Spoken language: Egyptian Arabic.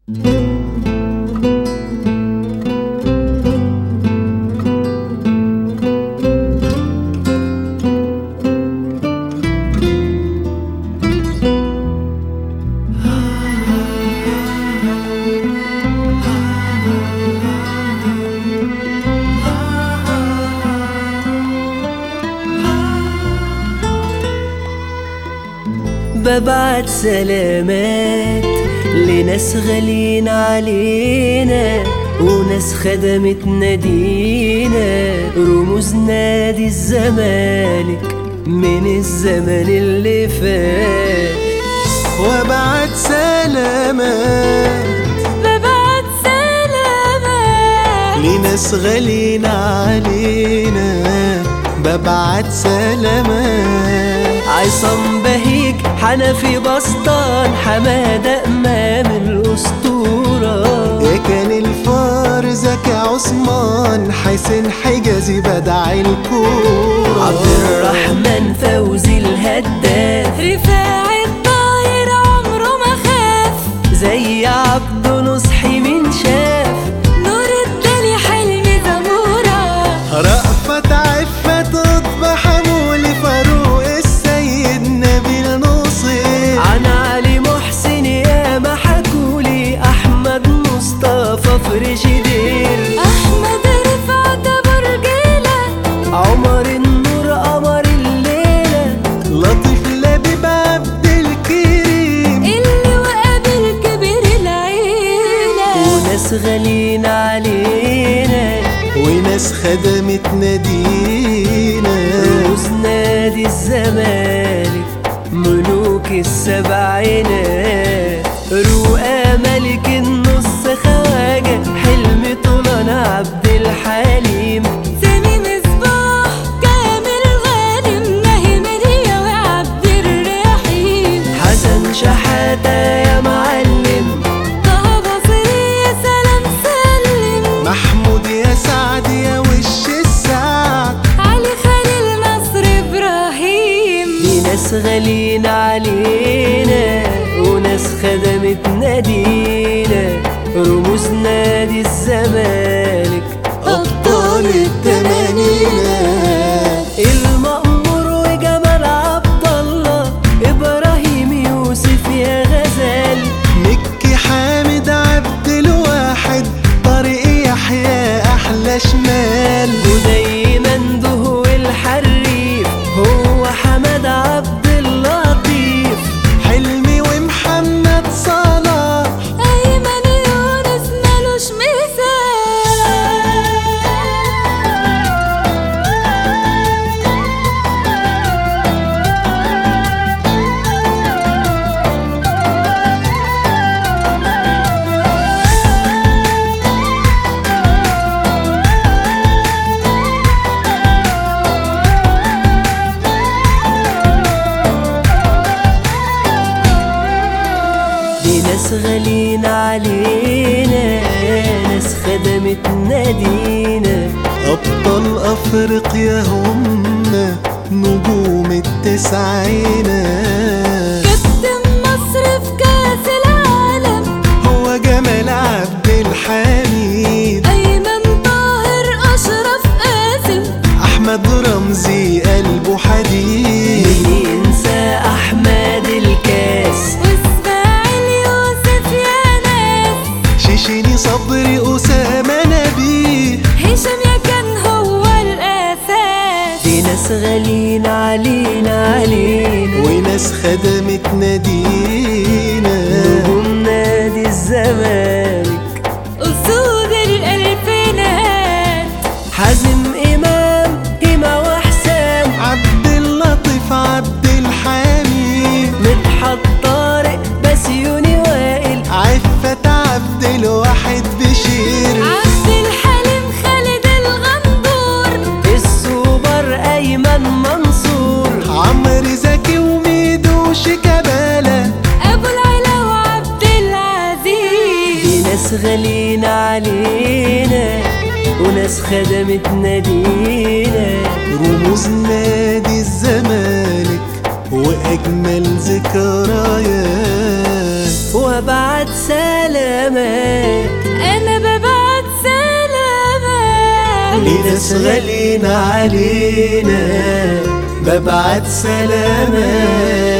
ببعت سلامات لناس غاليين علينا وناس خدمت نادينا رموز نادي الزمالك من الزمن اللي فات وابعت سلامات ببعت سلامات لناس غاليين علينا ببعت سلامات عصام بهيج حنفي بسطان حمادة إمام الأسطورة يا كان الفار زكي عثمان حسين حجازي بدع الكورة عبد الرحمن فوزي الهداف رفاع الطاير عمره ما خاف زي عبد نصحي من شاف نور الدنيا حلمي زمورة رأفت عفت قطب حمولي فاروق السيد نبيل نصير عن علي محسن يا ما حكولي أحمد مصطفى فرشدير أحمد رفعت أبو رجيلة عمر النور قمر الليلة لطيف لبيب عبد الكريم اللي وقابل كبير العيلة وناس غاليين علينا وناس خدمت نادينا رموز نادي الزمالك ملوك السبعينات رؤى ملك النص خواجة حلم طولان عبد الحليم سامي مصباح كامل غانم نهي مريا وعبد الرحيم حسن شحاتة يا معلم طه بصري يا سلام سلم محمود يا سعد يا وش السعد علي خليل نصر إبراهيم دي ناس غاليين علينا وناس خدمت نادينا رموز نادي الزمالك أبطال التمانينات المأمور وجمال عبد الله إبراهيم يوسف يا غزال مكي حامد عبد الواحد طريق يحيى أحلى شمال ودايما دهو الحريف هو حمد عبد اللطيف حلمي ومحمد صلاح أيمن يونس ملوش مثال دي ناس غاليين علينا ناس خدمت نادينا أبطال أفريقيا هم نجوم التسعينات كابتن مصر في كاس العالم هو جمال عبد الحميد أيمن طاهر أشرف قاسم أحمد رمزي قلبه حديد مين ينسى أحمد الكاس وإسماعيل يوسف يا ناس شيشيني صبري أسامة نبيه هشام يا كان هو الأساس دي ناس غاليين علينا علينا وناس خدمت نادينا نجوم نادي الزمالك أسود الألفينات حازم إمام إما وحسام عبد اللطيف عبد الحميد مدحت طارق بسيوني وائل عفت عبد الواحد بشير عبد الحليم خالد الغندور السوبر أيمن منصور عمرو زكي وميدو شيكابالا أبو العلا وعبد العزيز دي ناس غاليين علينا وناس خدمت نادينا رموز نادي الزمالك وأجمل ذكريات وابعت سلامات انا ببعت سلامات لناس غاليين علينا ببعت سلامات